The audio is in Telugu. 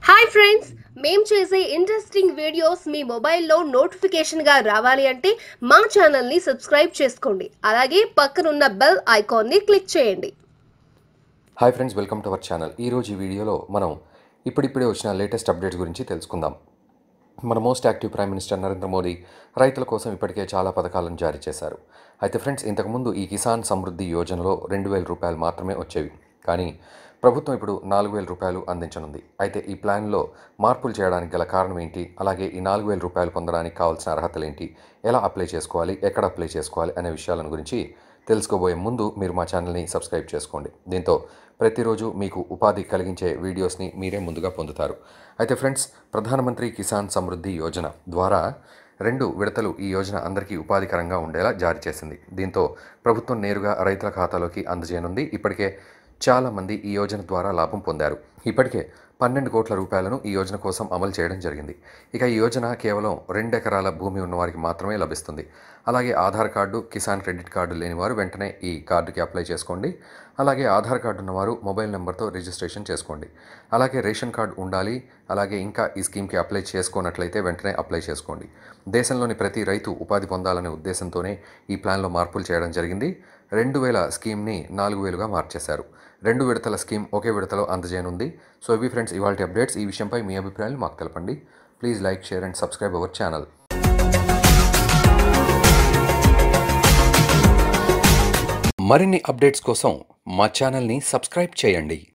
హాయ్ ఫ్రెండ్స్ మేం చేసే ఇంట్రెస్టింగ్ వీడియోస్ మీ మొబైల్లో నోటిఫికేషన్గా రావాలి అంటే మా ఛానల్ని సబ్స్క్రైబ్ చేసుకోండి అలాగే పక్కనున్న బెల్ ఐకాన్ని క్లిక్ చేయండి hi friends welcome to our channel ఈరోజు ఈ వీడియోలో మనం ఇప్పుడిప్పుడే వచ్చిన లేటెస్ట్ అప్డేట్స్ గురించి తెలుసుకుందాం మన most active prime minister Narendra Modi రైతుల కోసం ఇప్పటికే చాలా పథకాలను జారీ చేశారు అయితే ఫ్రెండ్స్ ఇంతకుముందు ఈ కిసాన్ సమృద్ధి యోజనలో రెండు వేల రూపాయలు మాత్రమే వచ్చేవి కానీ ప్రభుత్వం ఇప్పుడు నాలుగు వేల రూపాయలు అందించనుంది అయితే ఈ ప్లాన్లో మార్పులు చేయడానికి గల కారణం ఏంటి అలాగే ఈ నాలుగు వేల రూపాయలు పొందడానికి కావాల్సిన అర్హతలు ఏంటి ఎలా అప్లై చేసుకోవాలి ఎక్కడ అప్లై చేసుకోవాలి అనే విషయాలను గురించి తెలుసుకోబోయే ముందు మీరు మా ఛానల్ని సబ్స్క్రైబ్ చేసుకోండి దీంతో ప్రతిరోజు మీకు ఉపాధి కలిగించే వీడియోస్ని మీరే ముందుగా పొందుతారు అయితే ఫ్రెండ్స్ ప్రధానమంత్రి కిసాన్ సమృద్ధి యోజన ద్వారా రెండు విడతలు ఈ యోజన అందరికీ ఉపాధికరంగా ఉండేలా జారీ చేసింది దీంతో ప్రభుత్వం నేరుగా రైతుల ఖాతాలోకి అందజేయనుంది ఇప్పటికే చాలామంది ఈ యోజన ద్వారా లాభం పొందారు ఇప్పటికే పన్నెండు కోట్ల రూపాయలను ఈ యోజన కోసం అమలు చేయడం జరిగింది ఇక ఈ యోజన కేవలం రెండు ఎకరాల భూమి ఉన్నవారికి మాత్రమే లభిస్తుంది అలాగే Aadhaar card Kisan credit card లేనివారు వెంటనే ఈ కార్డుకి అప్లై చేసుకోండి అలాగే ఆధార్ కార్డు ఉన్నవారు మొబైల్ నెంబర్తో రిజిస్ట్రేషన్ చేసుకోండి అలాగే రేషన్ కార్డు ఉండాలి అలాగే ఇంకా ఈ స్కీమ్కి అప్లై చేసుకున్నట్లయితే వెంటనే అప్లై చేసుకోండి దేశంలోని ప్రతి రైతు ఉపాధి పొందాలనే ఉద్దేశంతోనే ఈ ప్లాన్లో మార్పులు చేయడం జరిగింది రెండు వేల స్కీమ్ని నాలుగు వేలుగా మార్చేశారు రెండు విడతల స్కీమ్ ఒకే విడతలో అందజేయనుంది సో ఇవి ఫ్రెండ్స్ ఇవాళ అప్డేట్స్ ఈ విషయంపై మీ అభిప్రాయాలు మాకు తెలపండి please like share and subscribe our channel మరిన్ని అప్డేట్స్ కోసం మా ఛానల్ని సబ్స్క్రైబ్ చేయండి